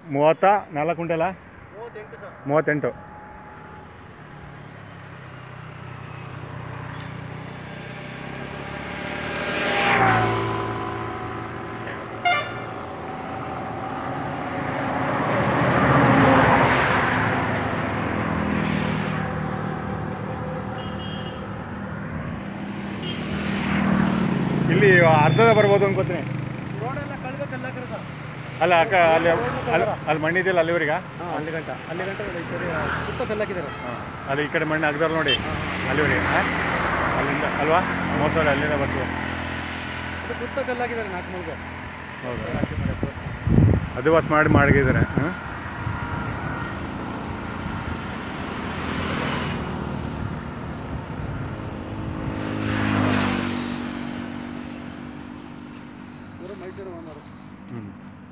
ಮೂವತ್ತ ನಾಲ್ಕು ಕುಂಟಲ ಮೂವತ್ತೆಂಟು ಸರ್ ಮೂವತ್ತೆಂಟು ಇಲ್ಲಿ ಅರ್ಧದ ಬರ್ಬೋದು ಅನ್ಕೋತೀನಿ ರೋಡೆಲ್ಲ ಕಳೆದ ಕಲ್ಲಾಕಿರ ಸರ್ ಅಲ್ಲ ಅಕ್ಕ ಅಲ್ಲಿ ಅಲ್ಲಿ ಅಲ್ಲಿ ಮಣ್ಣಿದೆಯಲ್ಲ ಅಲ್ಲಿವರೆಗ ಹಾಂ ಅಲ್ಲಿ ಗಂಟ ಅಲ್ಲಿ ಗಂಟ ಈ ಕಡೆ ಸುತ್ತ ಕಲ್ಲಾಕಿದ್ದಾರೆ ಅಲ್ಲಿ ಈ ಕಡೆ ಮಣ್ಣು ಹಾಕ್ದಾರ ನೋಡಿ ಅಲ್ಲಿವರೆಗೆ ಹಾಂ ಅಲ್ಲಿಂದ ಅಲ್ವಾ ಮೂವತ್ತು ಸಾವಿರ ಅಲ್ಲಿಂದ ಬರ್ತದೆ ಅದು ಸುತ್ತ ಕಲ್ಲಾಕಿದ್ದಾರೆ ನಾಲ್ಕು ಮೂರು ಹೌದು ಅದು ಹೊತ್ತು ಮಾಡಿ ಮಾಡಿದ್ದಾರೆ ಹಾಂ ಇವರು ಮೈಸೂರು ಓನರು ಹ್ಞೂ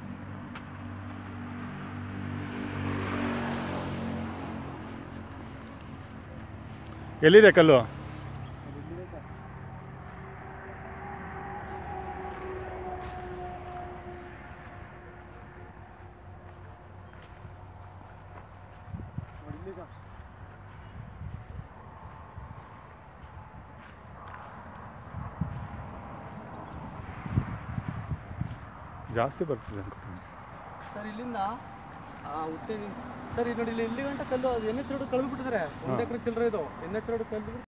ಎಲ್ಲಿದೆ ಕಲ್ಲು ಅದು ಇಲ್ಲಿದೆ ಸರ್ ನೋಡಿ ಇಲ್ಲಿ ಸರ್ ಜಾಸ್ತಿ ಬರ್ತದೆ ಅನ್ಕೋತೀನಿ ಸರ್ ಇಲ್ಲಿಂದ ಆ ಉತ್ತೆ ಸರ್ ಇದು ನೋಡಿ ಇಲ್ಲಿ ಇಲ್ಲಿ ಗಂಟ ಕಲ್ಲು ಅದು ಎನ್ ಎಚ್ ರೋಡ್ ಕಳೆದು ಬಿಟ್ಟಿದ್ದಾರೆ ಒಂದು ಎಕರೆ ಚಿಲ್ಲರೆ ಇದು ಎನ್ ಎಚ್ ರೋಡ್ ಕಲ್ಲು